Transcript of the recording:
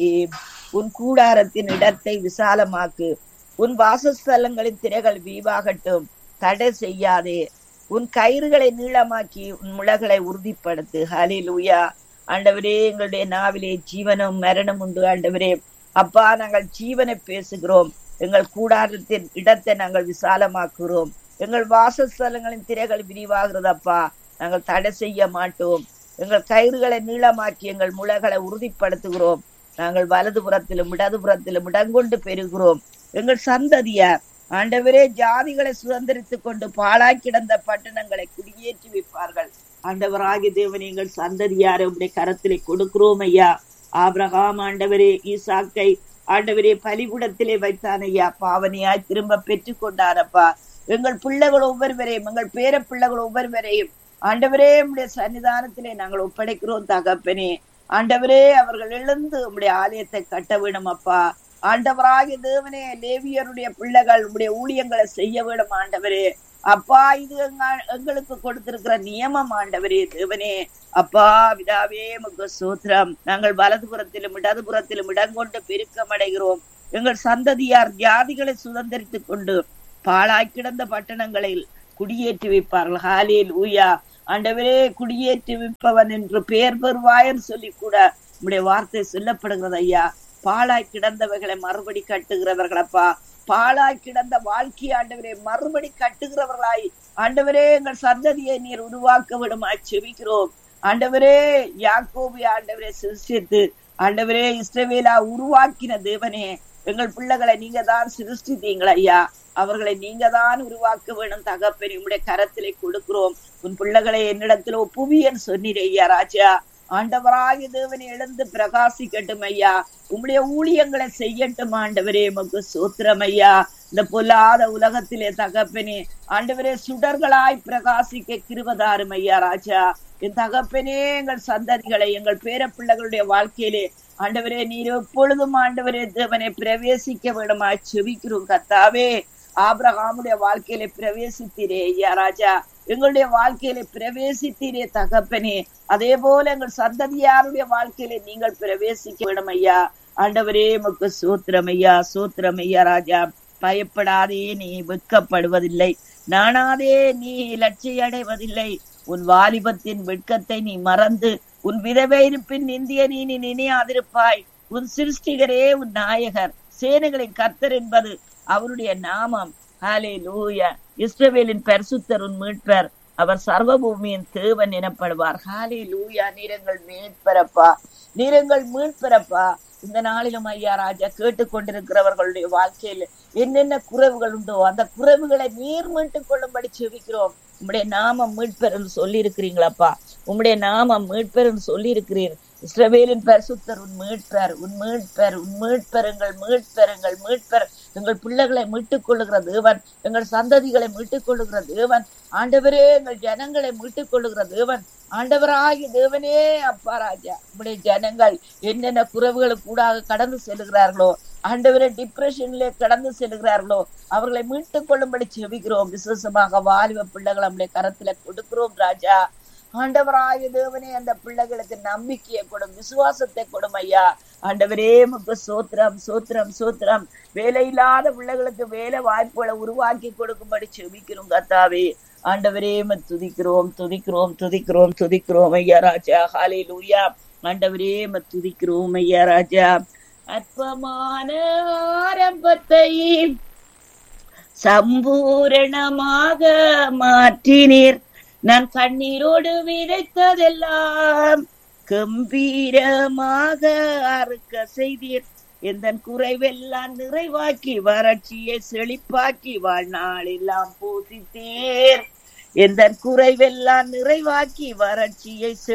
உன் கூடாரத்தின் இடத்தை விசாலமாக்கு உன் வாசஸ்தலங்களின் திரைகள் வீவாகட்டும் தடை செய்யாதே உன் கயிறுகளை நீளமாக்கி உன் முளகளை உறுதிப்படுத்து ஹலிலூயா ஆண்டவரே எங்களுடைய நாவிலே ஜீவனும் மரணம் உண்டு ஆண்டவரே அப்பா நாங்கள் ஜீவனை பேசுகிறோம் எங்கள் கூடாரத்தின் இடத்தை நாங்கள் விசாலமாக்குகிறோம் எங்கள் வாசஸ்தலங்களின் திரைகள் விரிவாகிறதப்பா நாங்கள் தடை செய்ய மாட்டோம் எங்கள் கயிறுகளை நீளமாக்கி எங்கள் முளைகளை உறுதிப்படுத்துகிறோம் நாங்கள் வலதுபுறத்திலும் இடதுபுறத்திலும் இடங்கொண்டு பெறுகிறோம் எங்கள் சந்ததியார் ஆண்டவரே ஜாதிகளை சுதந்திரித்துக் கொண்டு பாழாய் கிடந்த பட்டணங்களை குடியேற்றி வைப்பார்கள் ஆண்டவராகி தேவன் எங்கள் சந்ததியாரை உடைய கரத்திலே கொடுக்கிறோம் ஐயா ஆபிரகாம் ஆண்டவரே ஈசாக்கை ஆண்டவரே பலிகுடத்திலே வைத்தான் ஐயா பாவனையாய் திரும்ப பெற்று கொண்டாரப்பா எங்கள் பிள்ளைகள் ஒவ்வொருவரையும் எங்கள் பேர பிள்ளைகள் ஒவ்வொருவரையும் ஆண்டவரே உடைய சன்னிதானத்திலே நாங்கள் ஒப்படைக்கிறோம் தகப்பனே ஆண்டவரே அவர்கள் எழுந்து உம்முடைய ஆலயத்தை கட்ட வேணும் அப்பா ஆண்டவராகிய தேவனே லேவியருடைய பிள்ளைகள் உடைய ஊழியங்களை செய்ய வேணும் ஆண்டவரே அப்பா இது எங்களுக்கு கொடுத்திருக்கிற நியமம் ஆண்டவரே தேவனே அப்பா விதாவே முக சூத்திரம் நாங்கள் வலதுபுறத்திலும் இடதுபுறத்திலும் இடங்கொண்டு பெருக்கம் அடைகிறோம் எங்கள் சந்ததியார் ஜாதிகளை சுதந்திரித்துக் கொண்டு பாழாய் கிடந்த பட்டணங்களில் குடியேற்றி வைப்பார்கள் ஹாலில் ஊயா ஆண்டவரே குடியேற்றி வைப்பவன் என்று பெயர் பெறுவாயன்னு சொல்லி கூட உடைய வார்த்தை சொல்லப்படுகிறது ஐயா பாழாய் கிடந்தவைகளை மறுபடி கட்டுகிறவர்களப்பா பாழாய் கிடந்த வாழ்க்கை ஆண்டவரே மறுபடி கட்டுகிறவர்களாய் ஆண்டவரே எங்கள் சந்ததியை நீர் உருவாக்க விடுமா செபிக்கிறோம் ஆண்டவரே யாக்கோபி ஆண்டவரே சிருஷ்டித்து ஆண்டவரே இஸ்ரவேலா உருவாக்கின தேவனே எங்கள் பிள்ளைகளை நீங்க தான் சிருஷ்டித்தீங்களா ஐயா அவர்களை நீங்க தான் உருவாக்க வேணும் தகப்பன் உங்களுடைய கரத்திலே கொடுக்கிறோம் உன் பிள்ளைகளை என்னிடத்துல ஒப்புவியன்னு சொன்னீர் ஐயா ராஜா ஆண்டவராகி தேவனை எழுந்து பிரகாசிக்கட்டும் ஐயா உம்முடைய ஊழியங்களை செய்யட்டும் ஆண்டவரே மக்கு சோத்திரம் ஐயா இந்த பொல்லாத உலகத்திலே தகப்பனே ஆண்டவரே சுடர்களாய் பிரகாசிக்க கிருபதாரும் ஐயா ராஜா என் தகப்பனே எங்கள் சந்ததிகளை எங்கள் பேர பிள்ளைகளுடைய வாழ்க்கையிலே ஆண்டவரே நீர் எப்பொழுதும் ஆண்டவரே தேவனை பிரவேசிக்க வேண்டுமா செவிக்கிறோம் கத்தாவே ஆபிரகாமுடைய வாழ்க்கையில பிரவேசித்தீரே ஐயா ராஜா எங்களுடைய வாழ்க்கையில பிரவேசித்தீரே தகப்பனே அதே போல எங்கள் சந்ததியாருடைய வாழ்க்கையில நீங்கள் பிரவேசிக்க வேண்டும் ஐயா ஆண்டவரே முக்கு சூத்திரம் ஐயா சூத்திரம் ஐயா ராஜா பயப்படாதே நீ வெட்கப்படுவதில்லை நானாதே நீ லட்சிய அடைவதில்லை உன் வாலிபத்தின் வெட்கத்தை நீ மறந்து உன் விதவை இருப்பின் இந்திய நீ நீ நினையாதிருப்பாய் உன் சிருஷ்டிகரே உன் நாயகர் சேனைகளின் கர்த்தர் என்பது அவருடைய நாமம் ஹாலே லூயா இஸ்ரவேலின் பரிசுத்தர் உன் மீட்பர் அவர் சர்வபூமியின் தேவன் எனப்படுவார் ஹாலே லூயா நீரங்கள் மீட்பரப்பா நீரங்கள் மீட்பரப்பா இந்த நாளிலும் ஐயா ராஜா கேட்டுக்கொண்டிருக்கிறவர்களுடைய வாழ்க்கையில் என்னென்ன குறைவுகள் உண்டோ அந்த குறைவுகளை நீர் மீட்டுக் கொள்ளும்படி செவிக்கிறோம் உம்முடைய நாமம் மீட்பர் என்று சொல்லி இருக்கிறீங்களாப்பா உம்முடைய நாமம் மீட்பர் என்று சொல்லி இருக்கிறீர் இஸ்ரவேலின் பரிசுத்தர் உன் மீட்பர் உன் மீட்பர் உன் மீட்பர் எங்கள் மீட்பர் எங்கள் மீட்பர் எங்கள் பிள்ளைகளை மீட்டுக் கொள்ளுகிற தேவன் எங்கள் சந்ததிகளை மீட்டுக் கொள்ளுகிற தேவன் ஆண்டவரே எங்கள் ஜனங்களை மீட்டுக் கொள்ளுகிற தேவன் ஆண்டவராகிய தேவனே அப்பா ராஜா உடைய ஜனங்கள் என்னென்ன குறைவுகளுக்கு கூடாக கடந்து செல்கிறார்களோ ஆண்டவரே டிப்ரெஷன்ல கடந்து செல்கிறார்களோ அவர்களை மீட்டுக் கொள்ளும்படி செவிக்கிறோம் விசேஷமாக வாலிப பிள்ளைகள் நம்முடைய கரத்துல கொடுக்கிறோம் ராஜா ஆண்டவராய தேவனே அந்த பிள்ளைகளுக்கு நம்பிக்கையை கொடும் விசுவாசத்தை கொடும் ஐயா ஆண்டவரே முக்கு சோத்திரம் சோத்திரம் சோத்திரம் வேலை இல்லாத பிள்ளைகளுக்கு வேலை வாய்ப்புகளை உருவாக்கி கொடுக்கும்படி செபிக்கிறோம் கத்தாவே ஆண்டவரே துதிக்கிறோம் துதிக்கிறோம் துதிக்கிறோம் துதிக்கிறோம் ஐயா ராஜா ஹாலே லூயா ஆண்டவரே துதிக்கிறோம் ஐயா ராஜா அற்பமான ஆரம்பத்தை சம்பூரணமாக மாற்றினீர் நான் கண்ணீரோடு விதைத்ததெல்லாம் கம்பீரமாக அறுக்க செய்தீர் எந்த குறைவெல்லாம் நிறைவாக்கி வறட்சியை செழிப்பாக்கி வாழ்நாளெல்லாம் போதித்தேர் எந்த குறைவெல்லாம் நிறைவாக்கி வறட்சியை